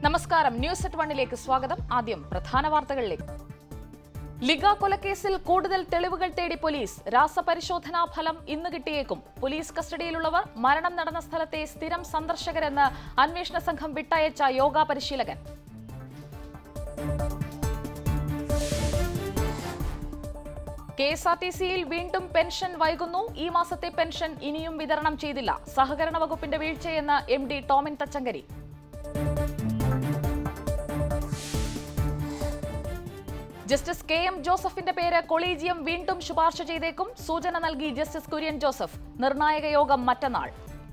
നമസ്കാരം news at വണ്ണിലേക്ക് സ്വാഗതം ആദ്യം പ്രധാന വാർത്തകളിലേക്ക് ലിഗ കൊലക്കേസിൽ കൂടുതൽ തെളിവുകൾ തേടി പോലീസ് രാസപരിശോധനാ ഫലം ഇന്ന് കിട്ടിയേക്കും പോലീസ് കസ്റ്റഡിയിലുള്ളവർ മരണം നടന്ന സ്ഥലത്തെ സ്ഥിരം സന്ദർശകരെന്ന് അന്വേഷണ സംഘം വിട്ടയച്ച യോഗ പരിശീലകൻ കെ എസ് ആർ ടി സിയിൽ വീണ്ടും പെൻഷൻ വൈകുന്നു ഈ മാസത്തെ പെൻഷൻ ഇനിയും വിതരണം ചെയ്തില്ല സഹകരണ വകുപ്പിന്റെ വീഴ്ചയെന്ന് M D Tomin Thachankary justice K M ജോസഫിന്റെ പേര് കൊളീജിയം വീണ്ടും ശുപാർശ ചെയ്തേക്കും സൂചന നൽകി ജസ്റ്റിസ് കുര്യൻ ജോസഫ് നിർണായക യോഗം മറ്റന്നാൾ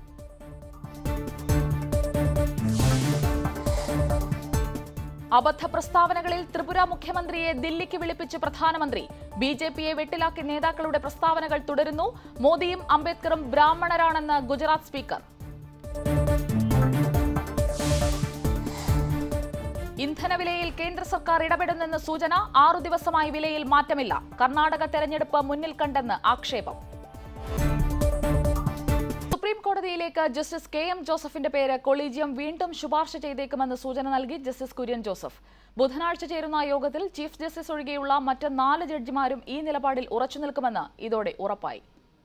അബദ്ധ പ്രസ്താവനകളിൽ ത്രിപുര മുഖ്യമന്ത്രിയെ ദില്ലിക്ക് വിളിപ്പിച്ച് പ്രധാനമന്ത്രി ബി ജെ പിയെ വെട്ടിലാക്കി നേതാക്കളുടെ പ്രസ്താവനകൾ തുടരുന്നു മോദിയും അംബേദ്കറും ബ്രാഹ്മണരാണെന്ന് ഗുജറാത്ത് സ്പീക്കർ ഇന്ധനവിലയിൽ കേന്ദ്ര സർക്കാർ ഇടപെടുന്നെന്ന് സൂചന ആറു ദിവസമായി വിലയിൽ മാറ്റമില്ല കർണാടക തെരഞ്ഞെടുപ്പ് മുന്നിൽ കണ്ടെന്ന് ആക്ഷേപം സുപ്രീം കോടതിയിലേക്ക് ജസ്റ്റിസ് കെ എം ജോസഫിന്റെ പേര് കൊളീജിയം വീണ്ടും ശുപാർശ ചെയ്തേക്കുമെന്ന് സൂചന നൽകി ജസ്റ്റിസ് കുര്യൻ ജോസഫ് ബുധനാഴ്ച ചേരുന്ന യോഗത്തിൽ ചീഫ് ജസ്റ്റിസ് ഒഴികെയുള്ള മറ്റ് നാല് ജഡ്ജിമാരും ഈ നിലപാടിൽ ഉറച്ചുനിൽക്കുമെന്ന് ഇതോടെ ഉറപ്പായി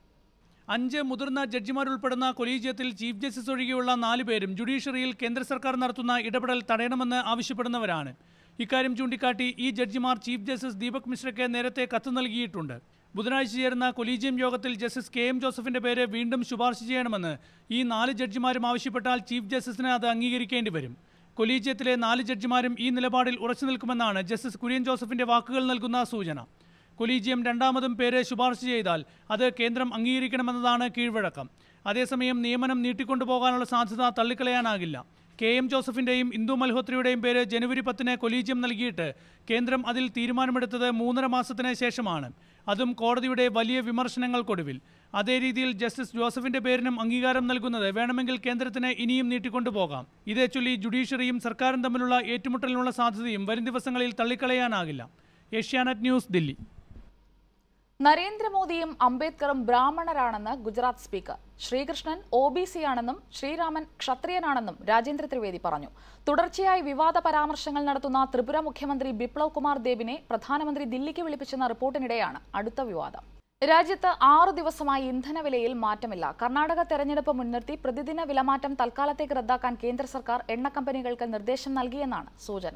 അഞ്ച് മുതിർന്ന ജഡ്ജിമാരുൾപ്പെടുന്ന കൊളീജിയത്തിൽ ചീഫ് ജസ്റ്റിസ് ഒഴികെയുള്ള നാല് പേരും ജുഡീഷ്യറിയിൽ കേന്ദ്ര സർക്കാർ നടത്തുന്ന ഇടപെടൽ തടയണമെന്ന് ആവശ്യപ്പെടുന്നവരാണ് ഇക്കാര്യം ചൂണ്ടിക്കാട്ടി ഈ ജഡ്ജിമാർ ചീഫ് ജസ്റ്റിസ് ദീപക് മിശ്രയ്ക്ക് നേരത്തെ കത്ത് നൽകിയിട്ടുണ്ട് ബുധനാഴ്ച ചേരുന്ന കൊളീജിയം യോഗത്തിൽ ജസ്റ്റിസ് കെ എം ജോസഫിന്റെ പേര് വീണ്ടും ശുപാർശ ചെയ്യണമെന്ന് ഈ നാല് ജഡ്ജിമാരും ആവശ്യപ്പെട്ടാൽ ചീഫ് ജസ്റ്റിസിന് അത് അംഗീകരിക്കേണ്ടി വരും കൊളീജിയത്തിലെ നാല് ജഡ്ജിമാരും ഈ നിലപാടിൽ ഉറച്ചു നിൽക്കുമെന്നാണ് ജസ്റ്റിസ് കുര്യൻ ജോസഫിന്റെ വാക്കുകൾ നൽകുന്ന സൂചന കൊളീജിയം രണ്ടാമതും പേര് ശുപാർശ ചെയ്താൽ അത് കേന്ദ്രം അംഗീകരിക്കണമെന്നതാണ് കീഴ്വഴക്കം അതേസമയം നിയമനം നീട്ടിക്കൊണ്ടുപോകാനുള്ള സാധ്യത തള്ളിക്കളയാനാകില്ല കെ എം ജോസഫിന്റെയും ഇന്ദു മൽഹോത്രയുടെയും പേര് ജനുവരി പത്തിന് കൊളീജിയം നൽകിയിട്ട് കേന്ദ്രം അതിൽ തീരുമാനമെടുത്തത് മൂന്നര മാസത്തിന് ശേഷമാണ് അതും കോടതിയുടെ വലിയ വിമർശനങ്ങൾക്കൊടുവിൽ അതേ രീതിയിൽ ജസ്റ്റിസ് ജോസഫിന്റെ പേരിനും അംഗീകാരം നൽകുന്നത് വേണമെങ്കിൽ കേന്ദ്രത്തിന് ഇനിയും നീട്ടിക്കൊണ്ടുപോകാം ഇതേ ചൊല്ലി ജുഡീഷ്യറിയും സർക്കാരും തമ്മിലുള്ള ഏറ്റുമുട്ടലിനുള്ള സാധ്യതയും വരും ദിവസങ്ങളിൽ തള്ളിക്കളയാനാകില്ല ഏഷ്യാനെറ്റ് ന്യൂസ് ദില്ലി നരേന്ദ്രമോദിയും അംബേദ്കറും ബ്രാഹ്മണരാണെന്ന് Gujarat speaker Srikrishnan O B C ആണെന്നും ശ്രീരാമൻ ക്ഷത്രിയനാണെന്നും രാജേന്ദ്ര ത്രിവേദി പറഞ്ഞു തുടർച്ചയായി വിവാദ പരാമർശങ്ങൾ നടത്തുന്ന ത്രിപുര മുഖ്യമന്ത്രി ബിപ്ലവ് കുമാർ ദേബിനെ പ്രധാനമന്ത്രി ദില്ലിക്ക് വിളിപ്പിച്ചെന്ന റിപ്പോർട്ടിനിടെയാണ് അടുത്ത വിവാദം രാജ്യത്ത് ആറു ദിവസമായി ഇന്ധനവിലയിൽ മാറ്റമില്ല കർണാടക തെരഞ്ഞെടുപ്പ് മുൻനിർത്തി പ്രതിദിന വിലമാറ്റം തൽക്കാലത്തേക്ക് റദ്ദാക്കാൻ കേന്ദ്ര സർക്കാർ എണ്ണ കമ്പനികൾക്ക് നിർദ്ദേശം നൽകിയെന്നാണ് സൂചന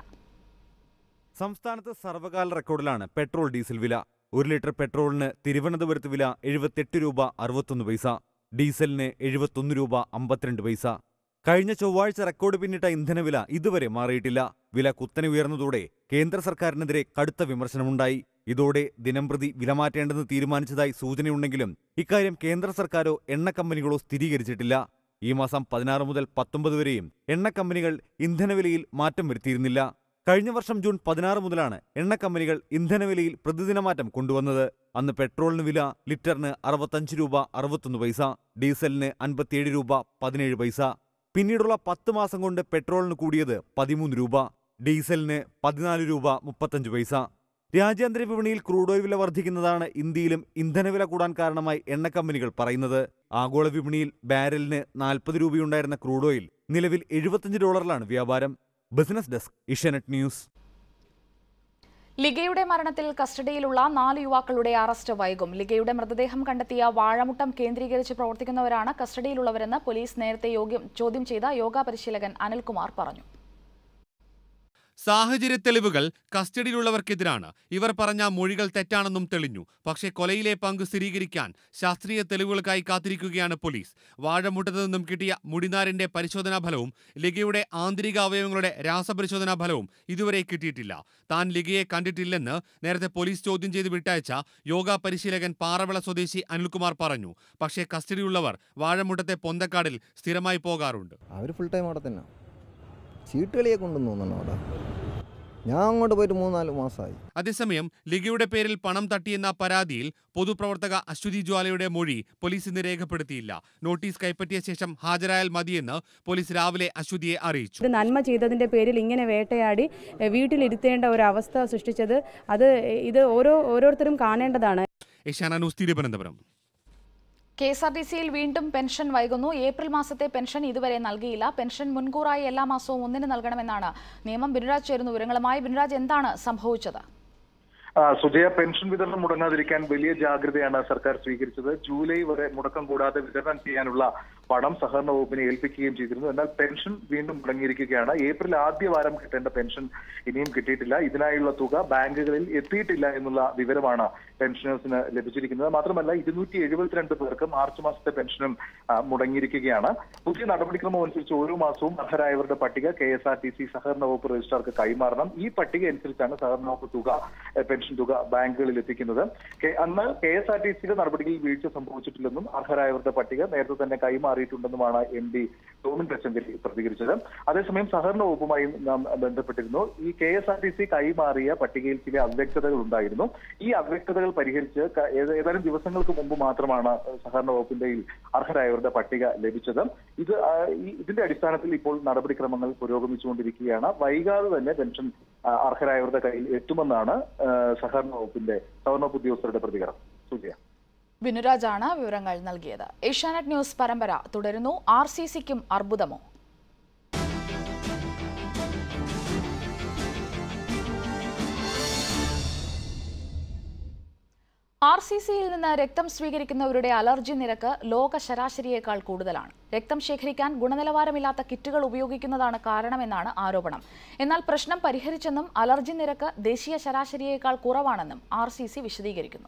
സംസ്ഥാനത്ത് സർവകാല റെക്കോർഡിലാണ് പെട്രോൾ ഡീസൽ വില ഒരു ലിറ്റർ പെട്രോളിന് തിരുവനന്തപുരത്ത് വില എഴുപത്തെട്ട് രൂപ അറുപത്തൊന്ന് പൈസ ഡീസലിന് എഴുപത്തൊന്ന് രൂപ അമ്പത്തിരണ്ട് പൈസ കഴിഞ്ഞ ചൊവ്വാഴ്ച റെക്കോർഡ് പിന്നിട്ട ഇന്ധനവില ഇതുവരെ മാറിയിട്ടില്ല വില കുത്തനെ ഉയർന്നതോടെ കേന്ദ്ര സർക്കാരിനെതിരെ കടുത്ത വിമർശനമുണ്ടായി ഇതോടെ ദിനംപ്രതി വില മാറ്റേണ്ടെന്ന് തീരുമാനിച്ചതായി സൂചനയുണ്ടെങ്കിലും ഇക്കാര്യം കേന്ദ്ര സർക്കാരോ എണ്ണ കമ്പനികളോ സ്ഥിരീകരിച്ചിട്ടില്ല ഈ മാസം പതിനാറ് മുതൽ പത്തൊമ്പത് വരെയും എണ്ണ കമ്പനികൾ ഇന്ധനവിലയിൽ മാറ്റം വരുത്തിയിരുന്നില്ല കഴിഞ്ഞ വർഷം ജൂൺ പതിനാറ് മുതലാണ് എണ്ണ കമ്പനികൾ ഇന്ധനവിലയിൽ പ്രതിദിന മാറ്റം കൊണ്ടുവന്നത് അന്ന് പെട്രോളിന് വില ലിറ്ററിന് അറുപത്തഞ്ച് രൂപ അറുപത്തൊന്ന് പൈസ ഡീസലിന് അൻപത്തിയേഴ് രൂപ പതിനേഴ് പൈസ പിന്നീടുള്ള പത്ത് മാസം കൊണ്ട് പെട്രോളിന് കൂടിയത് പതിമൂന്ന് രൂപ ഡീസലിന് പതിനാല് രൂപ മുപ്പത്തഞ്ച് പൈസ രാജ്യാന്തര വിപണിയിൽ ക്രൂഡ് ഓയിൽ വില വർദ്ധിക്കുന്നതാണ് ഇന്ത്യയിലും ഇന്ധനവില കൂടാൻ കാരണമായി എണ്ണ കമ്പനികൾ പറയുന്നത് ആഗോള വിപണിയിൽ ബാരലിന് നാൽപ്പത് രൂപയുണ്ടായിരുന്ന ക്രൂഡ് ഓയിൽ നിലവിൽ എഴുപത്തഞ്ച് ഡോളറിലാണ് വ്യാപാരം ബിസിനസ് ഡെസ്ക് ഇഷ്യനെറ്റ് ന്യൂസ് ലിഗയുടെ മരണത്തിൽ കസ്റ്റഡിയിലുള്ള നാല് യുവാക്കളുടെ അറസ്റ്റ് വൈകും ലിഗയുടെ മൃതദേഹം കണ്ടെത്തിയ വാഴമുട്ടം കേന്ദ്രീകരിച്ച് പ്രവർത്തിക്കുന്നവരാണ് കസ്റ്റഡിയിലുള്ളവരെന്ന് പോലീസ് നേരത്തെ യോഗ്യം ചോദ്യം ചെയ്ത യോഗ പരിശീലകൻ അനിൽകുമാർ പറഞ്ഞു സാഹചര്യ തെളിവുകൾ കസ്റ്റഡിയിലുള്ളവർക്കെതിരാണ് ഇവർ പറഞ്ഞ മൊഴികൾ തെറ്റാണെന്നും തെളിഞ്ഞു പക്ഷേ കൊലയിലെ പങ്ക് സ്ഥിരീകരിക്കാൻ ശാസ്ത്രീയ തെളിവുകൾക്കായി കാത്തിരിക്കുകയാണ് പോലീസ് വാഴമുട്ടത്തു നിന്നും കിട്ടിയ മുടിനാരിന്റെ പരിശോധനാ ഫലവും ലിഗയുടെ ആന്തരിക അവയവങ്ങളുടെ രാസപരിശോധനാ ഫലവും ഇതുവരെ കിട്ടിയിട്ടില്ല താൻ ലിഗയെ കണ്ടിട്ടില്ലെന്ന് നേരത്തെ പോലീസ് ചോദ്യം ചെയ്ത് വിട്ടയച്ച യോഗ പരിശീലകൻ പാറവിള സ്വദേശി അനിൽകുമാർ പറഞ്ഞു പക്ഷേ കസ്റ്റഡിയുള്ളവർ വാഴമുട്ടത്തെ പൊന്തക്കാടിൽ സ്ഥിരമായി പോകാറുണ്ട് അവർ ഫുൾ ടൈം അവിടെ തന്നെ ചീട്ട് കളിയെ കൊണ്ടെന്ന് തോന്നുന്നു അവിടെ ഞാൻ അങ്ങോട്ട് പോയിട്ട് മൂന്നാല് മാസമായി അതേസമയം ലിഗയുടെ പേരിൽ പണം തട്ടിയെന്ന പരാതിയിൽ പൊതുപ്രവർത്തക അശ്വതി ജ്വാലയുടെ മൊഴി പോലീസ് ഇന്ന് രേഖപ്പെടുത്തിയില്ല നോട്ടീസ് കൈപ്പറ്റിയ ശേഷം ഹാജരായാൽ മതിയെന്ന് പോലീസ് രാവിലെ അശ്വതിയെ അറിയിച്ചു ഒരു നന്മ ചെയ്തതിൻ്റെ പേരിൽ ഇങ്ങനെ വേട്ടയാടി എഹ്, വീട്ടിലിരുത്തേണ്ട ഒരു അവസ്ഥ സൃഷ്ടിച്ചത് അത് ഇത് ഓരോ ഓരോരുത്തരും കാണേണ്ടതാണ് Asianet news Thiruvananthapuram K S R T സിയിൽ വീണ്ടും പെൻഷൻ വൈകുന്നു ഏപ്രിൽ മാസത്തെ പെൻഷൻ ഇതുവരെ നൽകിയില്ല പെൻഷൻ മുൻകൂറായി എല്ലാ മാസവും ഒന്നിന് നൽകണമെന്നാണ് നിയമം ബിനുരാജ് ചേരുന്ന വിവരങ്ങളുമായി ബിനുരാജ് എന്താണ് സംഭവിച്ചത് ആ, സുജയ പെൻഷൻ വിതരണം മുടങ്ങാതിരിക്കാൻ വലിയ ജാഗ്രതയാണ് സർക്കാർ സ്വീകരിച്ചത് ജൂലൈ വരെ മുടക്കം കൂടാതെ വിതരണം ചെയ്യാനുള്ള പണം സഹകരണ വകുപ്പിനെ ഏൽപ്പിക്കുകയും ചെയ്തിരുന്നു എന്നാൽ പെൻഷൻ വീണ്ടും മുടങ്ങിയിരിക്കുകയാണ് ഏപ്രിൽ ആദ്യ വാരം കിട്ടേണ്ട പെൻഷൻ ഇനിയും കിട്ടിയിട്ടില്ല ഇതിനായുള്ള തുക ബാങ്കുകളിൽ എത്തിയിട്ടില്ല എന്നുള്ള വിവരമാണ് പെൻഷനേഴ്സിന് ലഭിച്ചിരിക്കുന്നത് മാത്രമല്ല ഇരുന്നൂറ്റി എഴുപത്തിരണ്ട് പേർക്ക് മാർച്ച് മാസത്തെ പെൻഷനും ആ, മുടങ്ങിയിരിക്കുകയാണ് പുതിയ നടപടിക്രമം അനുസരിച്ച് ഓരോ മാസവും അർഹരായവരുടെ പട്ടിക K S R T C സഹകരണ വകുപ്പ് രജിസ്ട്രാർക്ക് കൈമാറണം ഈ പട്ടിക അനുസരിച്ചാണ് സഹകരണ വകുപ്പ് തുക ഏഹ്, പെൻഷൻ തുക ബാങ്കുകളിൽ എത്തിക്കുന്നത് കെ- അന്ന് കെ എസ് ആർ ടി സിയുടെ നടപടിയിൽ വീഴ്ച സംഭവിച്ചിട്ടില്ലെന്നും അർഹരായവരുടെ പട്ടിക നേരത്തെ തന്നെ കൈമാറിയിട്ടുണ്ടെന്നുമാണ് എം ഡി ടോമിൻ തച്ചങ്കരി പ്രതികരിച്ചത് അതേസമയം സഹകരണ വകുപ്പുമായി നാം ബന്ധപ്പെട്ടിരുന്നു ഈ K S R T C കൈമാറിയ പട്ടികയിൽ ചില അവ്യക്തതകൾ ഉണ്ടായിരുന്നു ഈ അവ്യക്തതകൾ പരിഹരിച്ച് ക- ഏത- ഏതാനും ദിവസങ്ങൾക്ക് മുമ്പ് മാത്രമാണ് സഹകരണ വകുപ്പിന്റെ ഈ അർഹരായവരുടെ പട്ടിക ലഭിച്ചത് ഇത് ആ, ഈ- ഇതിന്റെ അടിസ്ഥാനത്തിൽ ഇപ്പോൾ നടപടിക്രമങ്ങൾ പുരോഗമിച്ചുകൊണ്ടിരിക്കുകയാണ് വൈകാതെ തന്നെ പെൻഷൻ ആ, അർഹരായവരുടെ കയ്യിൽ എത്തുമെന്നാണ് ആ, സഹകരണ വകുപ്പിന്റെ സഹകരണ വകുപ്പ് ഉദ്യോഗസ്ഥരുടെ പ്രതികരണം സൂചിയ ബിനുരാജാണ് വിവരങ്ങൾ നൽകിയത് ഏഷ്യാനെറ്റ് ന്യൂസ് പരമ്പര തുടരുന്നു ആർ സി സിക്കും അർബുദമോ ആർ സി സിയിൽ നിന്ന് രക്തം സ്വീകരിക്കുന്നവരുടെ അലർജി നിരക്ക് ലോക ശരാശരിയേക്കാൾ കൂടുതലാണ് രക്തം ശേഖരിക്കാൻ ഗുണനിലവാരമില്ലാത്ത കിറ്റുകൾ ഉപയോഗിക്കുന്നതാണ് കാരണമെന്നാണ് ആരോപണം എന്നാൽ പ്രശ്നം പരിഹരിച്ചെന്നും അലർജി നിരക്ക് ദേശീയ ശരാശരിയേക്കാൾ കുറവാണെന്നും ആർ സി സി വിശദീകരിക്കുന്നു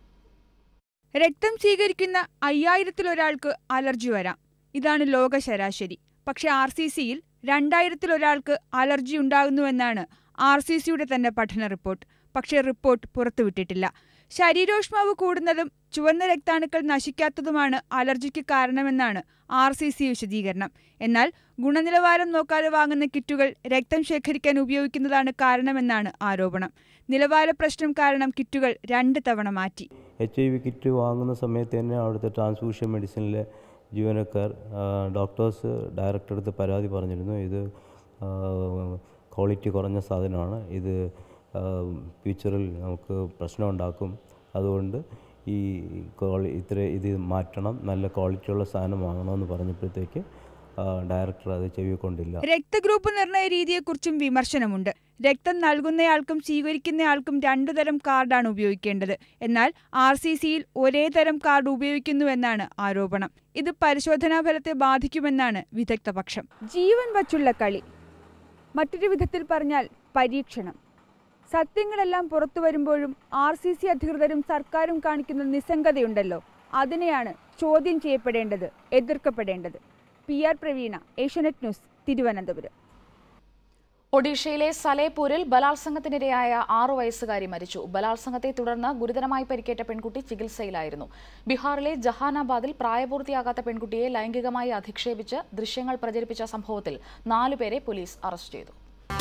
രക്തം സ്വീകരിക്കുന്ന അയ്യായിരത്തിലൊരാൾക്ക് അലർജി വരാം ഇതാണ് ലോക ശരാശരി പക്ഷെ ആർ സി സിയിൽ രണ്ടായിരത്തിലൊരാൾക്ക് അലർജി ഉണ്ടാകുന്നുവെന്നാണ് ആർ സി സിയുടെ തന്നെ പഠന റിപ്പോർട്ട് പക്ഷേ റിപ്പോർട്ട് പുറത്തുവിട്ടിട്ടില്ല ശരീരോഷ്മാവ് കൂടുന്നതും ചുവന്ന രക്താണുക്കൾ നശിക്കാത്തതുമാണ് അലർജിക്ക് കാരണമെന്നാണ് ആർ സി സി വിശദീകരണം എന്നാൽ ഗുണനിലവാരം നോക്കാതെ വാങ്ങുന്ന കിറ്റുകൾ രക്തം ശേഖരിക്കാൻ ഉപയോഗിക്കുന്നതാണ് കാരണമെന്നാണ് ആരോപണം നിലവാര പ്രശ്നം കാരണം കിറ്റുകൾ രണ്ട് തവണ മാറ്റി എച്ച് ഐ വി കിറ്റ് വാങ്ങുന്ന സമയത്ത് തന്നെ അവിടുത്തെ ട്രാൻസ്ഫ്യൂഷൻ മെഡിസിനിലെ ജീവനക്കാർ ആ, ഡോക്ടേഴ്സ് ഡയറക്ടർ അടുത്ത് പരാതി പറഞ്ഞിരുന്നു ഇത് ആ, ക്വാളിറ്റി കുറഞ്ഞ സാധനമാണ് ഇത് ആ, ഫ്യൂച്ചറിൽ നമുക്ക് പ്രശ്നമുണ്ടാക്കും അതുകൊണ്ട് ഈ ക്വാളി ഇത്ര ഇത് മാറ്റണം നല്ല ക്വാളിറ്റിയുള്ള സാധനം വാങ്ങണമെന്ന് പറഞ്ഞപ്പോഴത്തേക്ക് ആ, ഡയറക്ടർ അത് ചെവിക്കൊണ്ടില്ല രക്തഗ്രൂപ്പ് നിർണയ രീതിയെക്കുറിച്ചും വിമർശനമുണ്ട് രക്തം നൽകുന്നയാൾക്കും സ്വീകരിക്കുന്നയാൾക്കും രണ്ടു തരം കാർഡാണ് ഉപയോഗിക്കേണ്ടത് എന്നാൽ ആർ സി സിയിൽ ഒരേ തരം കാർഡ് ഉപയോഗിക്കുന്നുവെന്നാണ് ആരോപണം ഇത് പരിശോധനാ ഫലത്തെ ബാധിക്കുമെന്നാണ് വിദഗ്ധ പക്ഷം ജീവൻ വച്ചുള്ള കളി മറ്റൊരു വിധത്തിൽ പറഞ്ഞാൽ പരീക്ഷണം സത്യങ്ങളെല്ലാം പുറത്തു വരുമ്പോഴും ആർ സി സി അധികൃതരും സർക്കാരും കാണിക്കുന്ന നിസ്സംഗതയുണ്ടല്ലോ അതിനെയാണ് ചോദ്യം ചെയ്യപ്പെടേണ്ടത് എതിർക്കപ്പെടേണ്ടത് P R Praveena Asianet news Thiruvananthapuram ഒഡീഷയിലെ സലേപൂരിൽ ബലാത്സംഗത്തിനിരയായ ആറു വയസ്സുകാരി മരിച്ചു ബലാത്സംഗത്തെ തുടർന്ന് ഗുരുതരമായി പരിക്കേറ്റ പെൺകുട്ടി ചികിത്സയിലായിരുന്നു ബീഹാറിലെ ജഹാനാബാദിൽ പ്രായപൂർത്തിയാകാത്ത പെൺകുട്ടിയെ ലൈംഗികമായി അധിക്ഷേപിച്ച് ദൃശ്യങ്ങൾ പ്രചരിപ്പിച്ച സംഭവത്തിൽ നാലുപേരെ പോലീസ് അറസ്റ്റ് ചെയ്തു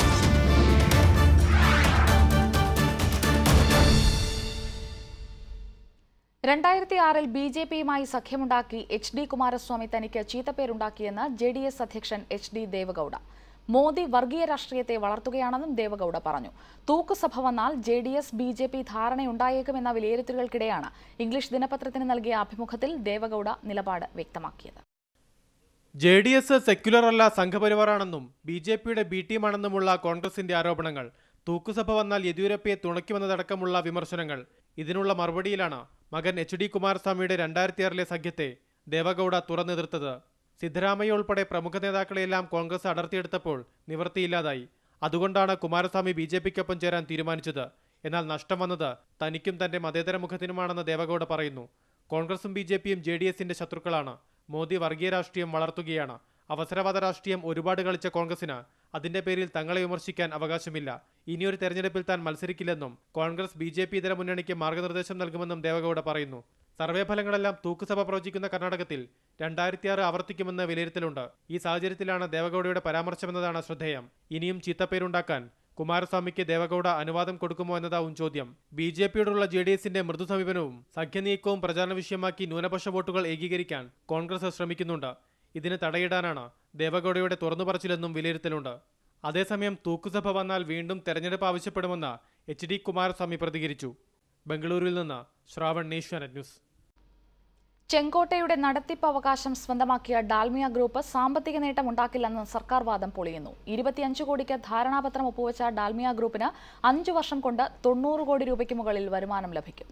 രണ്ടായിരത്തി ആറിൽ ബി ജെ പിയുമായി സഖ്യമുണ്ടാക്കി എച്ച് ഡി കുമാരസ്വാമി തനിക്ക് ചീത്തപ്പേരുണ്ടാക്കിയെന്ന് ജെ ഡി എസ് അധ്യക്ഷൻ എച്ച് ഡി ദേവഗൌഡ മോദി വർഗീയ രാഷ്ട്രീയത്തെ വളർത്തുകയാണെന്നും ദേവഗൌഡ പറഞ്ഞു തൂക്കുസഭ വന്നാൽ J D S B J P ധാരണയുണ്ടായേക്കുമെന്ന വിലയിരുത്തലുകൾക്കിടെയാണ് ഇംഗ്ലീഷ് ദിനപത്രത്തിന് നൽകിയ അഭിമുഖത്തിൽ ദേവഗൌഡ നിലപാട് വ്യക്തമാക്കിയത് ജെ ഡി എസ് സെക്യുലർ അല്ല സംഘപരിവാറാണെന്നും ബി ജെ പിയുടെ ബി ടീമാണെന്നുമുള്ള കോൺഗ്രസിന്റെ ആരോപണങ്ങൾ തൂക്കുസഭ വന്നാൽ യെദ്യൂരപ്പയെ തുണയ്ക്കുമെന്നതടക്കമുള്ള വിമർശനങ്ങൾ ഇതിനുള്ള മറുപടിയിലാണ് മകൻ എച്ച് ഡി കുമാരസ്വാമിയുടെ രണ്ടായിരത്തിയാറിലെ സഖ്യത്തെ ദേവഗൌഡ തുറന്നെതിർത്തത് സിദ്ധരാമയ്യ ഉൾപ്പെടെ പ്രമുഖ നേതാക്കളെയെല്ലാം കോൺഗ്രസ് അടർത്തിയെടുത്തപ്പോൾ നിവൃത്തിയില്ലാതായി അതുകൊണ്ടാണ് കുമാരസ്വാമി ബി ജെ പിക്കൊപ്പം ചേരാൻ തീരുമാനിച്ചത് എന്നാൽ നഷ്ടം വന്നത് തനിക്കും തന്റെ മതേതര മുഖത്തിനുമാണെന്ന് ദേവഗൌഡ പറയുന്നു കോൺഗ്രസും ബി ജെ പിയും ജെ ഡി എസിന്റെ ശത്രുക്കളാണ് മോദി വർഗീയ രാഷ്ട്രീയം വളർത്തുകയാണ് അവസരവാദ രാഷ്ട്രീയം ഒരുപാട് കളിച്ച കോൺഗ്രസിന് അതിന്റെ പേരിൽ തങ്ങളെ വിമർശിക്കാൻ അവകാശമില്ല ഇനിയൊരു തെരഞ്ഞെടുപ്പിൽ താൻ മത്സരിക്കില്ലെന്നും കോൺഗ്രസ് ബി ജെ പി ഇതര മുന്നണിക്ക് മാർഗനിർദ്ദേശം നൽകുമെന്നും ദേവഗൌഡ പറയുന്നു സർവേ ഫലങ്ങളെല്ലാം തൂക്കുസഭ പ്രവചിക്കുന്ന കർണാടകത്തിൽ രണ്ടായിരത്തിയാറ് ആവർത്തിക്കുമെന്ന് വിലയിരുത്തലുണ്ട് ഈ സാഹചര്യത്തിലാണ് ദേവഗൌഡയുടെ പരാമർശമെന്നതാണ് ശ്രദ്ധേയം ഇനിയും ചീത്തപ്പേരുണ്ടാക്കാൻ കുമാരസ്വാമിക്ക് ദേവഗൌഡ അനുവാദം കൊടുക്കുമോ എന്നതാവും ചോദ്യം ബി ജെ പിയോടുള്ള ജെ ഡി എസിന്റെ മൃദു സമീപനവും സഖ്യനീക്കവും പ്രചാരണ വിഷയമാക്കി ന്യൂനപക്ഷ വോട്ടുകൾ ഏകീകരിക്കാൻ കോൺഗ്രസ് ശ്രമിക്കുന്നുണ്ട് ഇതിന് തടയിടാനാണ് ദേവഗൌഡയുടെ തുറന്നുപറച്ചിലെന്നും വിലയിരുത്തലുണ്ട് അതേസമയം തൂക്കുസഭ വന്നാൽ വീണ്ടും തെരഞ്ഞെടുപ്പ് ആവശ്യപ്പെടുമെന്ന് എച്ച് ഡി കുമാരസ്വാമി പ്രതികരിച്ചു ബംഗളൂരുവിൽ നിന്ന് ശ്രാവൺ ഏഷ്യാനെറ്റ് ന്യൂസ് ചെങ്കോട്ടയുടെ നടത്തിപ്പ് അവകാശം സ്വന്തമാക്കിയ ഡാൽമിയ ഗ്രൂപ്പ് സാമ്പത്തിക നേട്ടം ഉണ്ടാക്കില്ലെന്ന് സർക്കാർ വാദം പൊളിയുന്നു ഇരുപത്തിയഞ്ച് കോടിക്ക് ധാരണാപത്രം ഒപ്പുവെച്ച ഡാൽമിയ ഗ്രൂപ്പിന് അഞ്ചു വർഷം കൊണ്ട് തൊണ്ണൂറ് കോടി രൂപയ്ക്ക് മുകളിൽ വരുമാനം ലഭിക്കും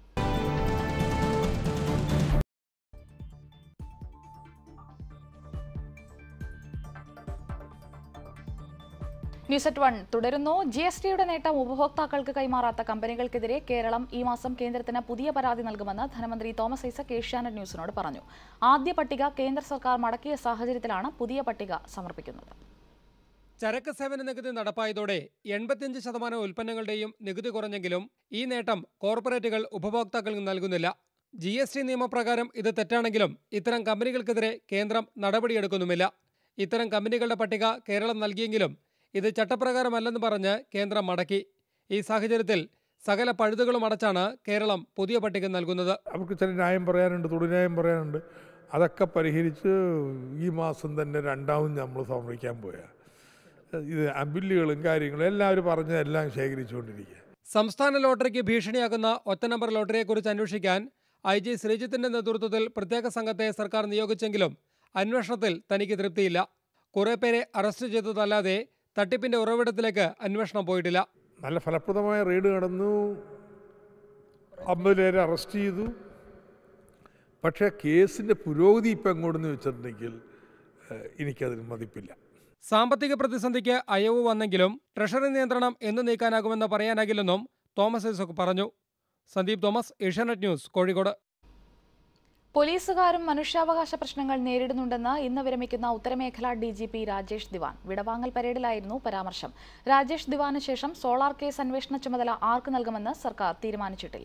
ന്യൂസ് അറ്റ് വൺ തുടരുന്നു ജി എസ് ടിയുടെ നേട്ടം ഉപഭോക്താക്കൾക്ക് കൈമാറാത്ത കമ്പനികൾക്കെതിരെ കേരളം ഈ മാസം കേന്ദ്രത്തിന് പുതിയ പരാതി നൽകുമെന്ന് ധനമന്ത്രി തോമസ് ഐസക് ഏഷ്യാനെറ്റ് ന്യൂസിനോട് പറഞ്ഞു ആദ്യ പട്ടിക കേന്ദ്ര സർക്കാർ മടക്കിയ സാഹചര്യത്തിലാണ് പുതിയ പട്ടിക സമർപ്പിക്കുന്നത് ചരക്ക് സേവന നികുതി നടപ്പായതോടെ എൺപത്തിയഞ്ച് ശതമാനം ഉൽപ്പന്നങ്ങളുടെയും നികുതി കുറഞ്ഞെങ്കിലും ഈ നേട്ടം കോർപ്പറേറ്റുകൾ ഉപഭോക്താക്കൾക്ക് നൽകുന്നില്ല ജി എസ് ടി നിയമപ്രകാരം ഇത് തെറ്റാണെങ്കിലും ഇത്തരം കമ്പനികൾക്കെതിരെ കേന്ദ്രം നടപടിയെടുക്കുന്നുമില്ല ഇത്തരം കമ്പനികളുടെ പട്ടിക കേരളം നൽകിയെങ്കിലും ഇത് ചട്ടപ്രകാരമല്ലെന്ന് പറഞ്ഞ് കേന്ദ്രം മടക്കി ഈ സാഹചര്യത്തിൽ സകല പഴുതുകളും അടച്ചാണ് കേരളം പുതിയ പട്ടിക നൽകുന്നത് അവർക്ക് ചില ന്യായം പറയാനുണ്ട് തൊടുന്യായം പറയാനുണ്ട് അതൊക്കെ പരിഹരിച്ച് ഈ മാസം തന്നെ രണ്ടാമത് നമ്മൾ സമർപ്പിക്കാൻ പോയാ ഇത് ബില്ലുകളും കാര്യങ്ങളും എല്ലാവരും പറഞ്ഞ് എല്ലാം ശേഖരിച്ചുകൊണ്ടിരിക്കുക സംസ്ഥാന ലോട്ടറിക്ക് ഭീഷണിയാകുന്ന ഒറ്റ നമ്പർ ലോട്ടറിയെക്കുറിച്ച് അന്വേഷിക്കാൻ ഐ ജി ശ്രീജിത്തിന്റെ നേതൃത്വത്തിൽ പ്രത്യേക സംഘത്തെ സർക്കാർ നിയോഗിച്ചെങ്കിലും അന്വേഷണത്തിൽ തനിക്ക് തൃപ്തിയില്ല കുറെ പേരെ അറസ്റ്റ് ചെയ്തതല്ലാതെ തട്ടിപ്പിന്റെ ഉറവിടത്തിലേക്ക് അന്വേഷണം പോയിട്ടില്ല നല്ല ഫലപ്രദമായ റെയ്ഡ് നടന്നു അമ്പത് പേരെ അറസ്റ്റ് ചെയ്തു പക്ഷേ കേസിൻ്റെ പുരോഗതി ഇപ്പം എങ്ങോട്ടെന്ന് വെച്ചിട്ടുണ്ടെങ്കിൽ ഏഹ്, എനിക്കതിന് മതിപ്പില്ല സാമ്പത്തിക പ്രതിസന്ധിക്ക് അയവ് വന്നെങ്കിലും ട്രഷറി നിയന്ത്രണം എന്ന് നീക്കാനാകുമെന്ന് പറയാനാകില്ലെന്നും തോമസ് ഐസക് പറഞ്ഞു സന്ദീപ് തോമസ് ഏഷ്യാനെറ്റ് ന്യൂസ് കോഴിക്കോട് പോലീസുകാരും മനുഷ്യാവകാശ പ്രശ്നങ്ങൾ നേരിടുന്നുണ്ടെന്ന് ഇന്ന് വിരമിക്കുന്ന ഉത്തരമേഖല D G P Rajesh Diwan വിടവാങ്ങൽ പരേഡിലായിരുന്നു പരാമർശം രാജേഷ് ദിവാന് ശേഷം സോളാർ കേസ് അന്വേഷണ ചുമതല ആർക്ക് നൽകുമെന്ന് സർക്കാർ തീരുമാനിച്ചിട്ടില്ല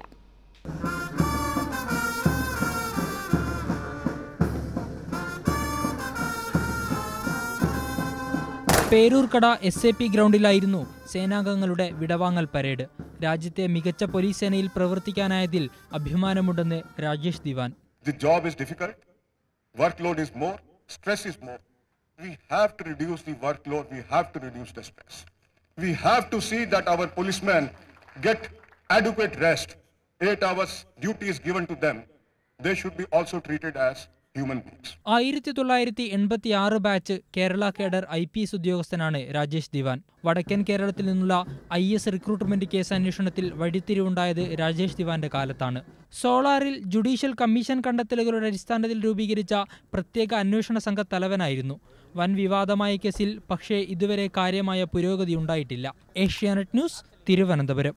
പേരൂർക്കട എസ് എ പി ഗ്രൗണ്ടിലായിരുന്നു സേനാംഗങ്ങളുടെ വിടവാങ്ങൽ പരേഡ് രാജ്യത്തെ മികച്ച പോലീസ് സേനയിൽ പ്രവർത്തിക്കാനായതിൽ അഭിമാനമുണ്ടെന്ന് രാജേഷ് ദിവാൻ The job is difficult, workload is more, stress is more. We have to reduce the workload, we have to reduce the stress. We have to see that our policemen get adequate rest. Eight hours duty is given to them. They should be also treated as human beings. ആയിരത്തി തൊള്ളായിരത്തി എൺപത്തി ആറ് batch Kerala cadre I P S ഉദ്യോഗസ്ഥനാണ് രാജേഷ് ദിവാൻ വടക്കൻ കേരളത്തിൽ നിന്നുള്ള I S recruitment case അന്വേഷണത്തിൽ വഴിത്തിരിവുണ്ടായത് രാജേഷ് ദിവാന്റെ കാലത്താണ് സോളാറിൽ ജുഡീഷ്യൽ കമ്മീഷൻ കണ്ടെത്തലുകളുടെ അടിസ്ഥാനത്തിൽ രൂപീകരിച്ച പ്രത്യേക അന്വേഷണ സംഘ തലവനായിരുന്നു വൻ വിവാദമായ കേസിൽ പക്ഷേ ഇതുവരെ കാര്യമായ പുരോഗതി ഉണ്ടായിട്ടില്ല ഏഷ്യാനെറ്റ് ന്യൂസ് തിരുവനന്തപുരം